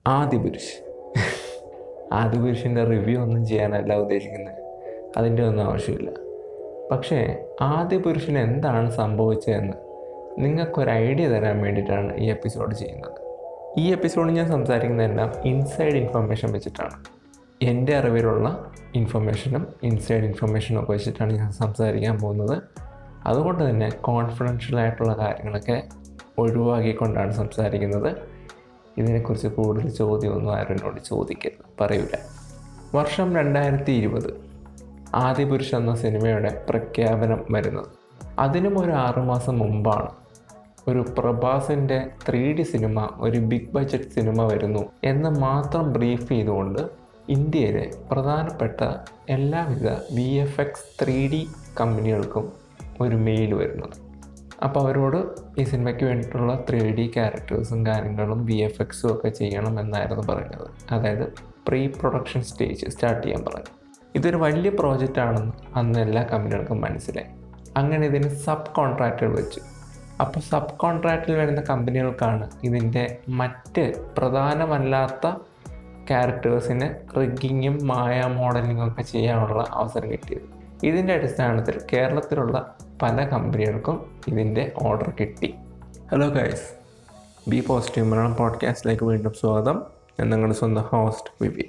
Adipurush ആദിപുരുഷിൻ്റെ review ഒന്നും ചെയ്യാനല്ല ഉദ്ദേശിക്കുന്നത് അതിൻ്റെ ഒന്നും ആവശ്യമില്ല പക്ഷേ ആദിപുരുഷന് എന്താണ് സംഭവിച്ചതെന്ന് നിങ്ങൾക്കൊരു ഐഡിയ തരാൻ വേണ്ടിയിട്ടാണ് ഈ എപ്പിസോഡ് ചെയ്യുന്നത് ഈ എപ്പിസോഡ് ഞാൻ സംസാരിക്കുന്നതെല്ലാം ഇൻസൈഡ് ഇൻഫർമേഷൻ വെച്ചിട്ടാണ് എൻ്റെ അറിവിലുള്ള ഇൻഫർമേഷനും ഇൻസൈഡ് ഇൻഫർമേഷനും ഒക്കെ വെച്ചിട്ടാണ് ഞാൻ സംസാരിക്കാൻ പോകുന്നത് അതുകൊണ്ട് തന്നെ കോൺഫിഡൻഷ്യൽ ആയിട്ടുള്ള കാര്യങ്ങളൊക്കെ ഒഴിവാക്കിക്കൊണ്ടാണ് സംസാരിക്കുന്നത് ഇതിനെക്കുറിച്ച് കൂടുതൽ ചോദ്യമൊന്നും ആരും എന്നോട് ചോദിക്കരുത് പറയൂല വർഷം രണ്ടായിരത്തി ഇരുപത് ആദിപുരുഷ് എന്ന സിനിമയുടെ പ്രഖ്യാപനം വരുന്നത് അതിനും ഒരു ആറുമാസം മുമ്പാണ് ഒരു പ്രഭാസിൻ്റെ ത്രീ ഡി സിനിമ ഒരു ബിഗ് ബഡ്ജറ്റ് സിനിമ വരുന്നു എന്ന് മാത്രം ബ്രീഫ് ചെയ്തുകൊണ്ട് ഇന്ത്യയിലെ പ്രധാനപ്പെട്ട എല്ലാവിധ V F X three D കമ്പനികൾക്കും ഒരു മെയിൽ വരുന്നത് അപ്പോൾ അവരോട് ഈ സിനിമയ്ക്ക് വേണ്ടിയിട്ടുള്ള ത്രീ ഡി ക്യാരക്ടേഴ്സും കാര്യങ്ങളും വി എഫ് എക്സും ഒക്കെ ചെയ്യണം എന്നായിരുന്നു പറഞ്ഞത് അതായത് പ്രീ പ്രൊഡക്ഷൻ സ്റ്റേജ് സ്റ്റാർട്ട് ചെയ്യാൻ പറഞ്ഞു ഇതൊരു വലിയ പ്രോജക്റ്റ് ആണെന്ന് അന്ന് എല്ലാ കമ്പനികൾക്കും മനസ്സിലായി അങ്ങനെ ഇതിന് സബ് കോൺട്രാക്റ്റുകൾ വെച്ചു അപ്പോൾ സബ് കോൺട്രാക്റ്റിൽ വരുന്ന കമ്പനികൾക്കാണ് ഇതിൻ്റെ മറ്റ് പ്രധാനമല്ലാത്ത ക്യാരക്ടേഴ്സിന് റിഗിങ്ങും മായ മോഡലിങ്ങും ഒക്കെ ചെയ്യാനുള്ള അവസരം കിട്ടിയത് ഇതിൻ്റെ അടിസ്ഥാനത്തിൽ കേരളത്തിലുള്ള പല കമ്പനികൾക്കും ഇതിൻ്റെ ഓർഡർ കിട്ടി hello guys B positive Malayalam പോഡ്കാസ്റ്റിലേക്ക് വീണ്ടും സ്വാഗതം ഞാൻ നിങ്ങളുടെ സ്വന്തം host Vivi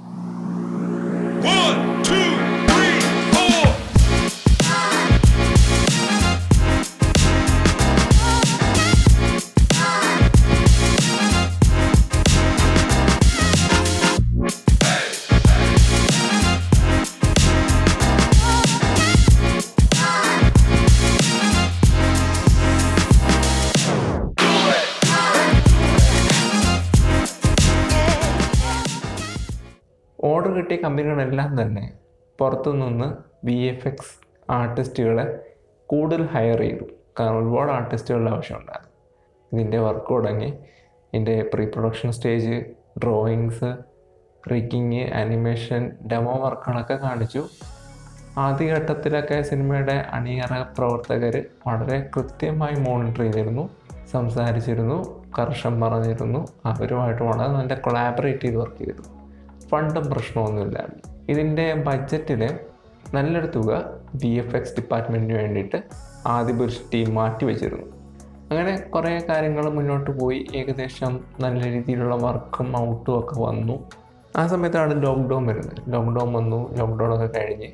One, two, three, four. Order കിട്ടിയ കമ്പനികളെല്ലാം തന്നെ പുറത്തുനിന്ന് വി എഫ് എക്സ് ആർട്ടിസ്റ്റുകളെ കൂടുതൽ ഹയർ ചെയ്തു കാരണം ഒരുപാട് ആർട്ടിസ്റ്റുകളുടെ ആവശ്യമുണ്ടായിരുന്നു ഇതിൻ്റെ വർക്ക് തുടങ്ങി ഇതിൻ്റെ pre production stage drawings rigging animation demo വർക്കുകളൊക്കെ കാണിച്ചു ആദ്യഘട്ടത്തിലൊക്കെ സിനിമയുടെ അണിയറ പ്രവർത്തകർ വളരെ കൃത്യമായി മോണിറ്റർ ചെയ്തിരുന്നു സംസാരിച്ചിരുന്നു കർഷം പറഞ്ഞിരുന്നു അവരുമായിട്ട് വളരെ നല്ല കൊളാബറേറ്റ് ചെയ്ത് വർക്ക് ചെയ്തിരുന്നു ഫണ്ടും പ്രശ്നമൊന്നുമില്ലായിരുന്നു ഇതിൻ്റെ ബഡ്ജറ്റിൽ നല്ലൊരു തുക ബി എഫ് എക്സ് ഡിപ്പാർട്ട്മെൻറ്റിന് വേണ്ടിയിട്ട് ആദിപുരുഷ് ടീം മാറ്റി വെച്ചിരുന്നു അങ്ങനെ കുറേ കാര്യങ്ങൾ മുന്നോട്ട് പോയി ഏകദേശം നല്ല രീതിയിലുള്ള വർക്കും ഔട്ടും ഒക്കെ വന്നു ആ സമയത്താണ് ലോക്ക്ഡൗൺ വരുന്നത് ലോക്ക്ഡൗൺ വന്നു ലോക്ക്ഡൗൺ ഒക്കെ കഴിഞ്ഞ്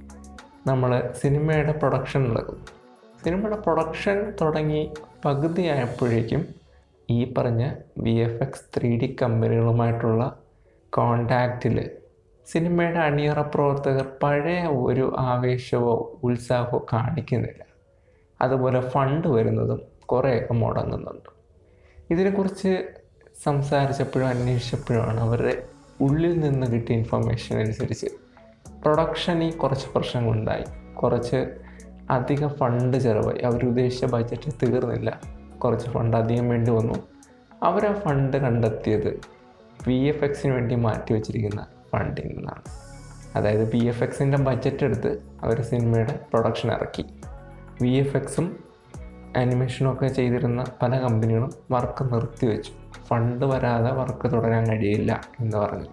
നമ്മൾ സിനിമയുടെ പ്രൊഡക്ഷൻ നടക്കും സിനിമയുടെ പ്രൊഡക്ഷൻ തുടങ്ങി പകുതിയായപ്പോഴേക്കും ഈ പറഞ്ഞ V F X three D കമ്പനികളുമായിട്ടുള്ള കോണ്ടാക്റ്റിൽ സിനിമയുടെ അണിയറ പ്രവർത്തകർ പഴയ ഒരു ആവേശമോ ഉത്സാഹമോ കാണിക്കുന്നില്ല അതുപോലെ ഫണ്ട് വരുന്നതും കുറേയൊക്കെ മുടങ്ങുന്നുണ്ട് ഇതിനെക്കുറിച്ച് സംസാരിച്ചപ്പോഴും അന്വേഷിച്ചപ്പോഴാണ് അവരുടെ ഉള്ളിൽ നിന്ന് കിട്ടിയ ഇൻഫർമേഷൻ അനുസരിച്ച് പ്രൊഡക്ഷനിൽ കുറച്ച് പ്രശ്നങ്ങളുണ്ടായി കുറച്ച് അധിക ഫണ്ട് ചിലവായി അവരുദ്ദേശിച്ച ബഡ്ജറ്റ് തീർന്നില്ല കുറച്ച് ഫണ്ട് അധികം വേണ്ടി വന്നു അവർ ആ ഫണ്ട് കണ്ടെത്തിയത് വി എഫ് എക്സിന് വേണ്ടി മാറ്റി വെച്ചിരിക്കുന്ന ഫണ്ടിൽ നിന്നാണ് അതായത് വി എഫ് എക്സിൻ്റെ ബഡ്ജറ്റ് എടുത്ത് അവർ സിനിമയുടെ പ്രൊഡക്ഷൻ ഇറക്കി വി എഫ് എക്സും ആനിമേഷനും ഒക്കെ ചെയ്തിരുന്ന പല കമ്പനികളും വർക്ക് നിർത്തിവെച്ചു ഫണ്ട് വരാതെ വർക്ക് തുടരാൻ കഴിയില്ല എന്ന് പറഞ്ഞു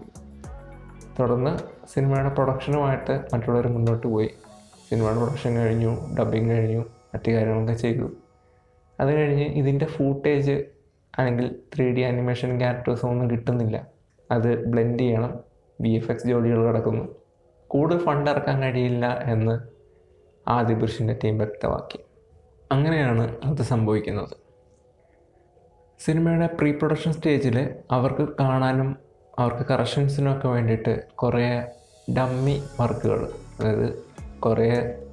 തുടർന്ന് സിനിമയുടെ പ്രൊഡക്ഷനുമായിട്ട് മറ്റുള്ളവർ മുന്നോട്ട് പോയി സിനിമയുടെ പ്രൊഡക്ഷൻ കഴിഞ്ഞു ഡബിങ് കഴിഞ്ഞു മറ്റു കാര്യങ്ങളൊക്കെ ചെയ്തു അത് കഴിഞ്ഞ് ഇതിൻ്റെ ഫൂട്ടേജ് അല്ലെങ്കിൽ ത്രീ ഡി ആനിമേഷൻ ക്യാരക്ടേഴ്സും ഒന്നും കിട്ടുന്നില്ല അത് ബ്ലെൻഡ് ചെയ്യണം വി എഫ് എക്സ് ജോലികൾ കിടക്കുന്നു കൂടുതൽ ഫണ്ട് ഇറക്കാൻ കഴിയില്ല എന്ന് ആദിപുരുഷിൻ്റെ ടീം വ്യക്തമാക്കി അങ്ങനെയാണ് അത് സംഭവിക്കുന്നത് സിനിമയുടെ പ്രീ പ്രൊഡക്ഷൻ സ്റ്റേജിൽ അവർക്ക് കാണാനും അവർക്ക് കറക്ഷൻസിനൊക്കെ വേണ്ടിയിട്ട് കുറേ ഡമ്മി വർക്കുകൾ അതായത് കുറേ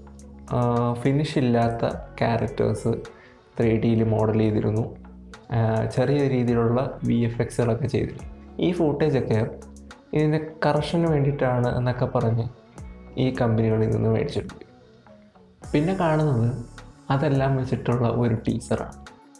ഫിനിഷ് ഇല്ലാത്ത ക്യാരക്ടേഴ്സ് ത്രീ ഡിയിൽ മോഡൽ ചെയ്തിരുന്നു ആ, ചെറിയ രീതിയിലുള്ള വി എഫ് എക്സുകളൊക്കെ ചെയ്തിരുന്നു ഈ ഫൂട്ടേജൊക്കെ ഇതിൻ്റെ കറക്ഷന് വേണ്ടിയിട്ടാണ് എന്നൊക്കെ പറഞ്ഞ് ഈ കമ്പനികളിൽ നിന്ന് മേടിച്ചിട്ട് പോയി പിന്നെ കാണുന്നത് അതെല്ലാം വെച്ചിട്ടുള്ള ഒരു ടീസറാണ്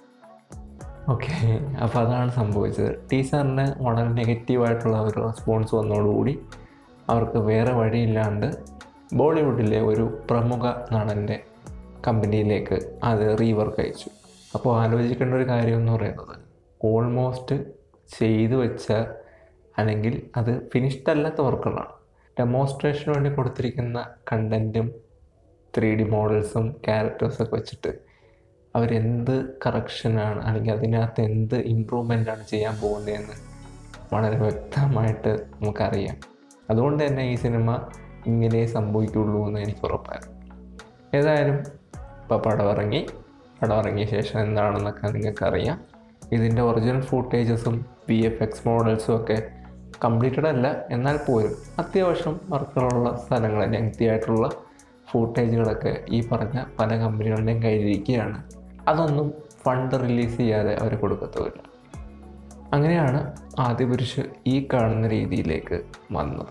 ഓക്കെ അപ്പോൾ അതാണ് സംഭവിച്ചത് ടീച്ചറിന് വളരെ നെഗറ്റീവായിട്ടുള്ള ഒരു റെസ്പോൺസ് വന്നതോടുകൂടി അവർക്ക് വേറെ വഴിയില്ലാണ്ട് ബോളിവുഡിലെ ഒരു പ്രമുഖ നടൻ്റെ കമ്പനിയിലേക്ക് അത് റീവർക്ക് അയച്ചു അപ്പോൾ ആലോചിക്കേണ്ട ഒരു കാര്യം എന്ന് പറയുന്നത് ഓൾമോസ്റ്റ് ചെയ്തു വെച്ച അല്ലെങ്കിൽ അത് ഫിനിഷ്ഡ് അല്ലാത്ത വർക്കുകളാണ് ഡെമോൺസ്ട്രേഷന് വേണ്ടി കൊടുത്തിരിക്കുന്ന കണ്ടൻറ്റും ത്രീ ഡി മോഡൽസും ക്യാരക്ടേഴ്സൊക്കെ വെച്ചിട്ട് അവരെന്ത് കറക്ഷനാണ് അല്ലെങ്കിൽ അതിനകത്ത് എന്ത് ഇമ്പ്രൂവ്മെൻ്റാണ് ചെയ്യാൻ പോകുന്നതെന്ന് വളരെ വ്യക്തമായിട്ട് നമുക്കറിയാം അതുകൊണ്ട് തന്നെ ഈ സിനിമ ഇങ്ങനെ സംഭവിക്കുള്ളൂ എന്ന് എനിക്ക് ഉറപ്പായിരുന്നു ഏതായാലും ഇപ്പോൾ പടം ഇറങ്ങി പടം ഇറങ്ങിയ ശേഷം എന്താണെന്നൊക്കെ നിങ്ങൾക്കറിയാം ഇതിൻ്റെ ഒറിജിനൽ ഫൂട്ടേജസും വി എഫ് എക്സ് മോഡൽസും ഒക്കെ കംപ്ലീറ്റഡ് അല്ല എന്നാൽ പോലും അത്യാവശ്യം വർക്കുകളുള്ള സ്ഥലങ്ങൾ ലെങ്തി ആയിട്ടുള്ള ഫൂട്ടേജുകളൊക്കെ ഈ പറഞ്ഞ പല കമ്പനികളുടെയും കയ്യിലിരിക്കുകയാണ് അതൊന്നും ഫണ്ട് റിലീസ് ചെയ്യാതെ അവർ കൊടുക്കത്തുമില്ല അങ്ങനെയാണ് ആദ്യപുരുഷ് ഈ കാണുന്ന രീതിയിലേക്ക് വന്നത്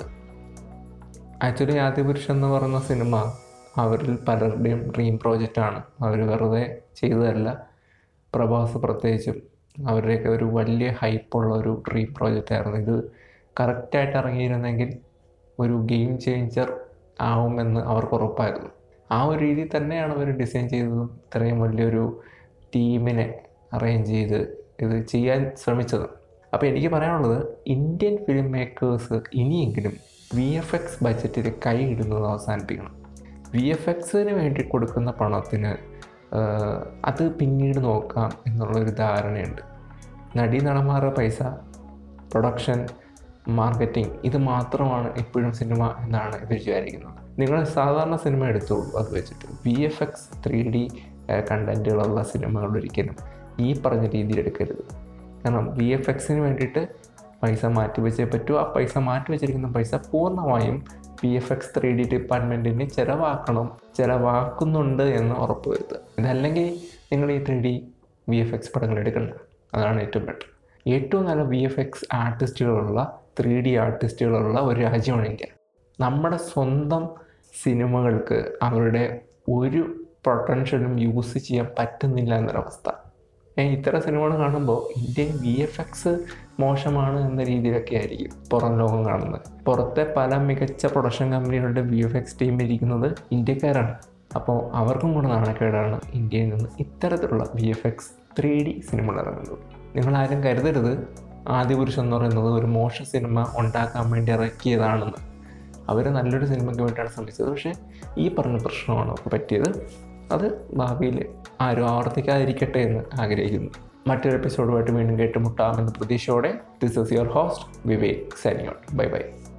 ആക്ച്വലി ആദ്യപുരുഷ് എന്ന് പറയുന്ന സിനിമ അവരിൽ പലരുടെയും ഡ്രീം പ്രോജക്റ്റാണ് അവർ വെറുതെ ചെയ്തതല്ല പ്രഭാസ് പ്രത്യേകിച്ചും അവരുടെയൊക്കെ ഒരു വലിയ ഹൈപ്പുള്ള ഒരു ഡ്രീം പ്രോജക്റ്റായിരുന്നു ഇത് കറക്റ്റായിട്ട് ഇറങ്ങിയിരുന്നെങ്കിൽ ഒരു ഗെയിം ചേഞ്ചർ ആവുമെന്ന് അവർക്ക് ഉറപ്പായിരുന്നു ആ ഒരു രീതിയിൽ തന്നെയാണ് അവർ ഡിസൈൻ ചെയ്തതും ഇത്രയും വലിയൊരു ടീമിനെ അറേഞ്ച് ചെയ്ത് ഇത് ചെയ്യാൻ ശ്രമിച്ചത് അപ്പോൾ എനിക്ക് പറയാനുള്ളത് ഇന്ത്യൻ ഫിലിം മേക്കേഴ്സ് ഇനിയെങ്കിലും വി എഫ് എക്സ് ബഡ്ജറ്റിൽ കൈ ഇടുന്നത് അവസാനിപ്പിക്കണം വി എഫ് എക്സിന് വേണ്ടി കൊടുക്കുന്ന പണത്തിന് ആഹ്, അത് പിന്നീട് നോക്കാം എന്നുള്ളൊരു ധാരണയുണ്ട് നടീ നടന്മാരുടെ പൈസ പ്രൊഡക്ഷൻ മാർക്കറ്റിംഗ് ഇത് മാത്രമാണ് ഇപ്പോഴും സിനിമ എന്നാണ് ഇവർ വിചാരിക്കുന്നത് നിങ്ങൾ സാധാരണ സിനിമ എടുത്തോളൂ അത് വെച്ചിട്ട് V F X three D കണ്ടൻറ്റുകളുള്ള സിനിമകൾ ഒരിക്കലും ഈ പറഞ്ഞ രീതിയിൽ എടുക്കരുത് കാരണം വി എഫ് എക്സിന് വേണ്ടിയിട്ട് പൈസ മാറ്റി വെച്ചേ പറ്റൂ ആ പൈസ മാറ്റി വെച്ചിരിക്കുന്ന പൈസ പൂർണ്ണമായും V F X three D ഡിപ്പാർട്ട്മെൻറ്റിന് ചിലവാക്കണം ചിലവാക്കുന്നുണ്ട് എന്ന് ഉറപ്പ് വരുത്തുക ഇതല്ലെങ്കിൽ നിങ്ങൾ ഈ three D V F X പടങ്ങൾ എടുക്കണ്ട അതാണ് ഏറ്റവും ബെറ്റർ ഏറ്റവും നല്ല വി എഫ് എക്സ് ആർട്ടിസ്റ്റുകളുള്ള ത്രീ ഡി ആർട്ടിസ്റ്റുകളുള്ള ഒരു രാജ്യമാണ് ഇന്ത്യ നമ്മുടെ സ്വന്തം സിനിമകൾക്ക് അവരുടെ ഒരു പൊട്ടൻഷ്യലും യൂസ് ചെയ്യാൻ പറ്റുന്നില്ല എന്നൊരവസ്ഥ ഏ, ഇത്തരം സിനിമകൾ കാണുമ്പോൾ ഇന്ത്യൻ വി എഫ് എക്സ് മോശമാണ് എന്ന രീതിയിലൊക്കെ ആയിരിക്കും പുറം ലോകം കാണുന്നത് പുറത്തെ പല മികച്ച പ്രൊഡക്ഷൻ കമ്പനികളുടെ വി എഫ് എക്സ് ടീം ഇരിക്കുന്നത് ഇന്ത്യക്കാരാണ് അപ്പോൾ അവർക്കും കൂടെ നാണക്കേടാണ് ഇന്ത്യയിൽ നിന്ന് ഇത്തരത്തിലുള്ള V F X three D സിനിമകൾ ഇറങ്ങുന്നത് നിങ്ങളാരും കരുതരുത് ആദിപുരുഷൻ എന്ന് പറയുന്നത് ഒരു മോശ സിനിമ ഉണ്ടാക്കാൻ വേണ്ടി ഇറക്കിയതാണെന്ന് അവർ നല്ലൊരു സിനിമയ്ക്ക് വേണ്ടിയാണ് ശ്രമിച്ചത് പക്ഷേ ഈ പറഞ്ഞ പ്രശ്നമാണ് അവർക്ക് പറ്റിയത് അത് ഭാവിയിൽ ആരും ആവർത്തിക്കാതിരിക്കട്ടെ എന്ന് ആഗ്രഹിക്കുന്നു മറ്റൊരു എപ്പിസോഡുമായിട്ട് വീണ്ടും കേട്ടുമുട്ടാമെന്ന പ്രതീക്ഷയോടെ this is your host Vivek Saniyon bye by